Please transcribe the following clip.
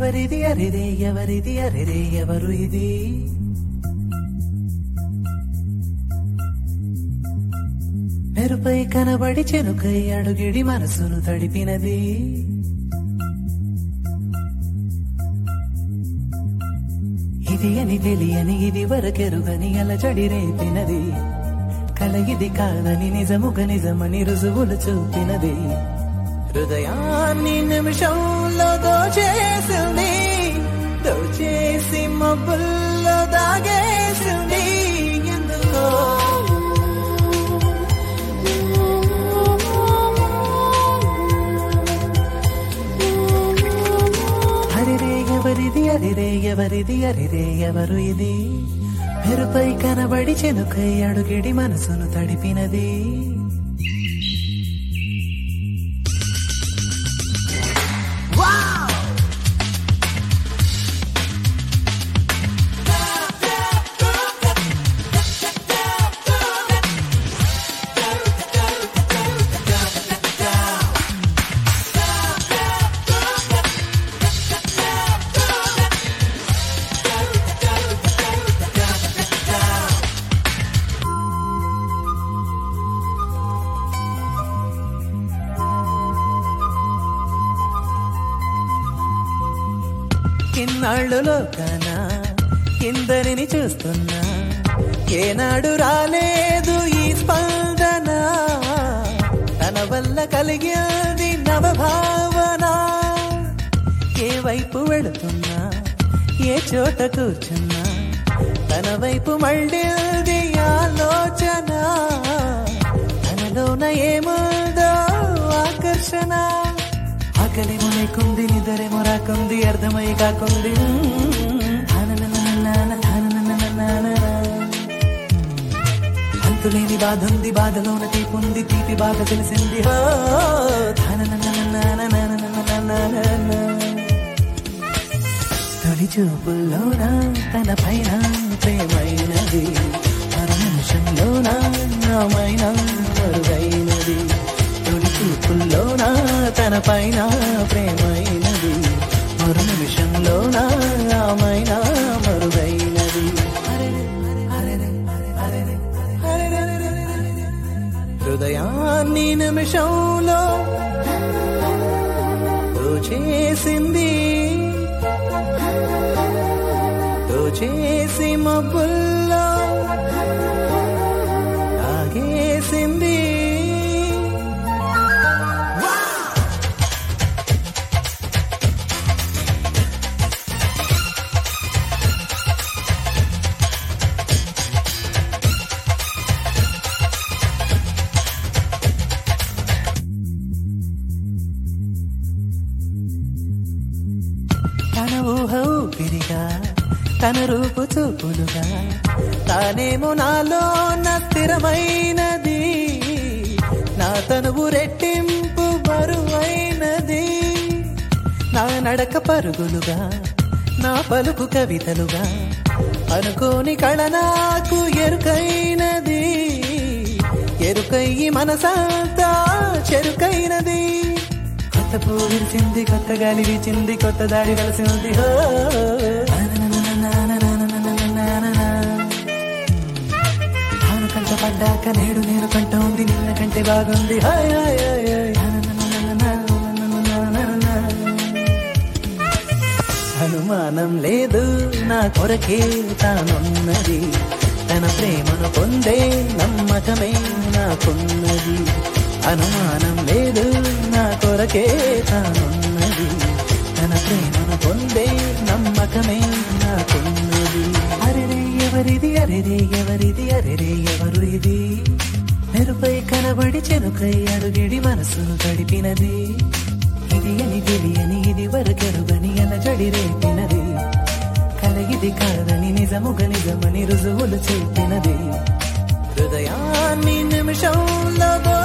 ఎవరిది అరిరే ఎవరిది అరిరే ఎవరు ఇది మెరుపై కనబడి చెనుకై అడుగిడి మనసును తడిపినది ఇది అని తెలియని ఇది వరకెరుగని అలజడి రేపినది కల ఇది కాదని నిజముగ నిజమని రుజువులు చూపినది హృదయాన్ని నిమిషంలో దోచేసింది దోచేసి మబ్బుల్లో దాగేసింది ఎందుకో హరిరే ఎవరిది అరిరే ఎవరిది అరిరే ఎవరు ఇది మెరుపై కనబడి చెనుకై అడుగిడి మనసును తడిపినది ఇన్నాళ్ళులో కానా ఇందరిని చూస్తున్నా ఏనాడు రాలేదు ఈ స్పందన తన వల్ల కలిగేది నవభావన ఏ వైపు వెళుతున్నా ఏ చోట కూర్చున్నా తన వైపు మళ్ళీ ఆలోచన తనలోన ఏముందో ఆకర్షణ ఆకలి మొలకుంది నిద్రేమో రాకుంది అర్థమై కాకుంది అంతులేని బాధ ఉంది బాధలోన తీపుంది తీపి బాధ తెలిసింది హో తొలి చూపుల్లోన తన పైన ప్రేమైనది మర నిమిషంలోన నామైన మరుగైనది తొలి చూపుల్లోన తన పైన ప్రేమైనది మరు నిమిషంలోన నామైన మరుగైనది హృదయాన్ని నిమిషంలో దోచేసింది దోచేసి మబ్బుల్లో తాగేసింది తన ఊహ ఊపిరిగా తన రూపు చూపులుగా తానేమో నాలో నా స్థిరమైనది నా తనువు రెట్టింపు బరువైనది నా నడక పరుగులుగా నా పలుకు కవితలుగా అనుకోని కళ నాకు ఎరుకైనది ఎరుకయ్యి మనసంతా చెరుకైనది కొత్త పువ్వు విరిచింది కొత్త గాలి వీచింది కొత్త దాడి కలిసింది హో ఆమె కంట పడ్డాక నేడు నేను కంట ఉంది నిన్న కంటే బాగుంది హాయ్ హాయ్ హాయ్ హాయ్. అనుమానం లేదు నా కొరకే తానున్నది తన ప్రేమను పొందే నమ్మకమే నాకున్నది అనుమానం లేదు నా కొరకే తానున్నది తన ప్రేమను పొందే నమ్మకమే నాకున్నది అరెరే ఎవరిది అరెరే ఎవరిది అరెరే ఎవరు ఇది మెరుపై కనబడి చెనుకై అడుగిడి మనసును తడిపినది ఇది అని తెలియని ఇది వరకెరుగని అలజడి రేపినది కల ఇది కాదని నిజముగ నిజమని రుజువులు చెప్పినది హృదయాన్ని నిమిషంలో